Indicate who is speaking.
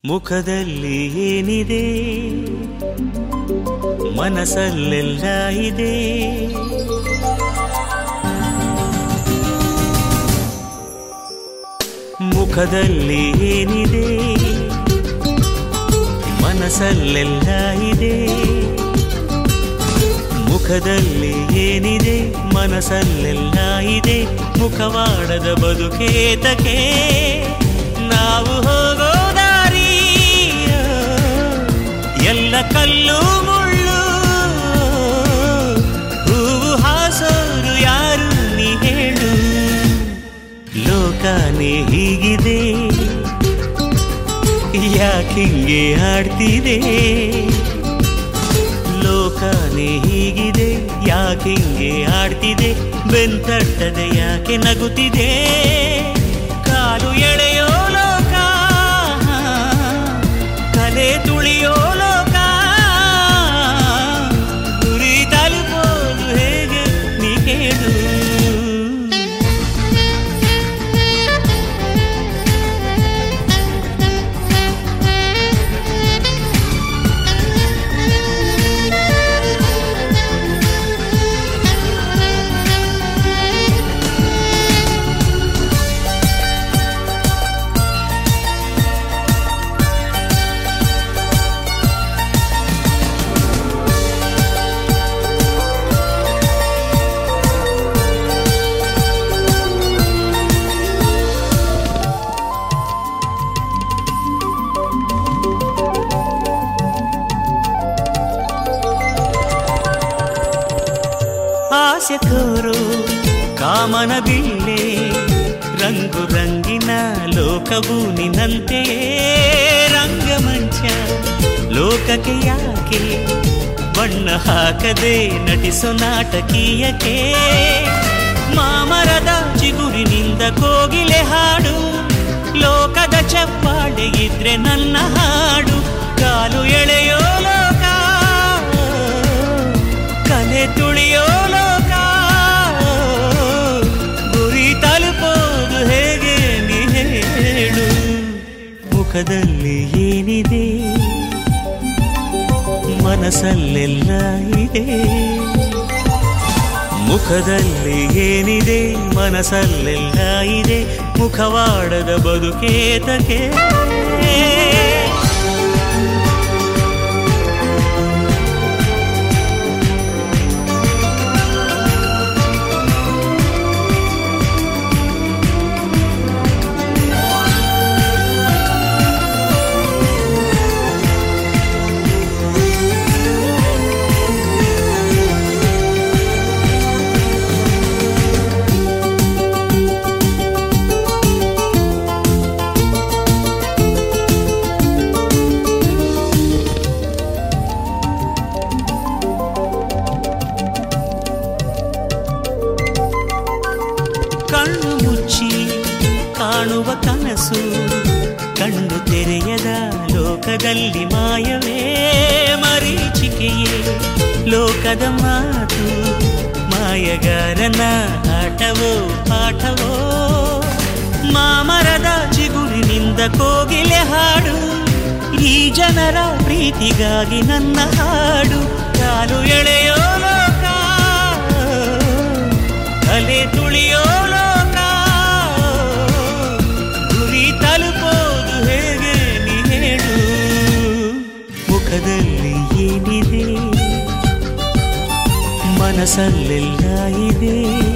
Speaker 1: ಮುಖದಲ್ಲಿ ಏನಿದೆ ಮನಸ್ಸಲ್ಲೆಲ್ಲ ಇದೆ ಮುಖದಲ್ಲಿ ಏನಿದೆ ಮನಸ್ಸಲ್ಲೆಲ್ಲ ಇದೆ ಮುಖದಲ್ಲಿ ಏನಿದೆ ಮನಸ್ಸಲ್ಲೆಲ್ಲ ಇದೆ ಮುಖವಾಡದ ಬದುಕೇತಕ್ಕೆ ನಾವು ಹೋಗೋ ದಾರಿ ಎಲ್ಲ ಕಲ್ಲು ಮುಳ್ಳು ಹೂವು ಹಾಸೋರು ಯಾರು ನೀ ಹೇಳು ಲೋಕನೇ ಹೀಗಿದೆ ಯಾಕಿಂಗೆ ಆಡ್ತಿದೆ ಲೋಕನೇ ಹೀಗಿದೆ ಯಾಕಿಂಗೆ ಆಡ್ತಿದೆ ಬೆಂತಟ್ಟದೆ ಯಾಕೆ ನಗುತ್ತಿದೆ ಕಾಲು ಎಳೆಯೋ ಲೋಕ ಕಲೆ ತುಳಿಯೋ ಲೋಕ ಗುರಿ ತಲುಪೋದು ಹೇಗೆ ನೀ ಕೇಳು ಆಸೆಕೋರು ಕಾಮನ ಬಿಲ್ಲೆ ರಂಗು ರಂಗಿನ ಲೋಕವು ನಿನ್ನಂತೆಯೇ ರಂಗಮಂಚ ಲೋಕಕ್ಕೆ ಯಾಕೆ ಬಣ್ಣ ಹಾಕದೆ ನಟಿಸೋ ನಾಟಕೀಯಕ್ಕೆ ಮಾಮರದ ಚಿಗುರಿನಿಂದ ಕೋಗಿಲೆ ಹಾಡು ಲೋಕದ ಚಪ್ಪಾಳೆ ಇದ್ರೆ ನನ್ನ ಹಾಡು ಕಾಲು ಎಳೆಯೋ ಲೋಕ ಕಲೆ ತುಳಿಯೋ ಲೋಕ ಗುರಿ ತಲುಪೋದು ಹೇಗೆ ನೀ ಹೇಳು ಮುಖದಲ್ಲಿ ಏನಿದೆ ಮನಸ್ಸಲ್ಲೆಲ್ಲ ಇದೆ ಮುಖದಲ್ಲಿ ಏನಿದೆ ಮನಸ್ಸಲ್ಲೆಲ್ಲ ಇದೆ ಮುಖವಾಡದ ಬದುಕೇತಕ್ಕೆ ಕಣ್ಣು ಮುಚ್ಚಿ ಕಾಣುವ ಕನಸು ಕಣ್ಣು ತೆರೆಯದ ಲೋಕದಲ್ಲಿ ಮಾಯವೇ ಮರೀಚಿಕೆಯೇ ಲೋಕದ ಮಾತು ಮಾಯಗಾರನ ಆಟವೋ ಪಾಠವೋ ಮಾಮರದ ಚಿಗುರಿನಿಂದ ಕೋಗಿಲೆ ಹಾಡು ಈ ಜನರ ಪ್ರೀತಿಗಾಗಿ ನನ್ನ ಹಾಡು ಕಾಲು ಎಳೆಯೋ ಲೋಕ ಕಲೆ ತುಳಿಯೋ ಲೋಕ ಗುರಿ ತಲುಪೋದು ಹೇಗೆ ನೀ ಹೇಳು ಮುಖದಲ್ಲಿ ಏನಿದೆ ಮನಸ್ಸಲ್ಲೆಲ್ಲ ಇದೆ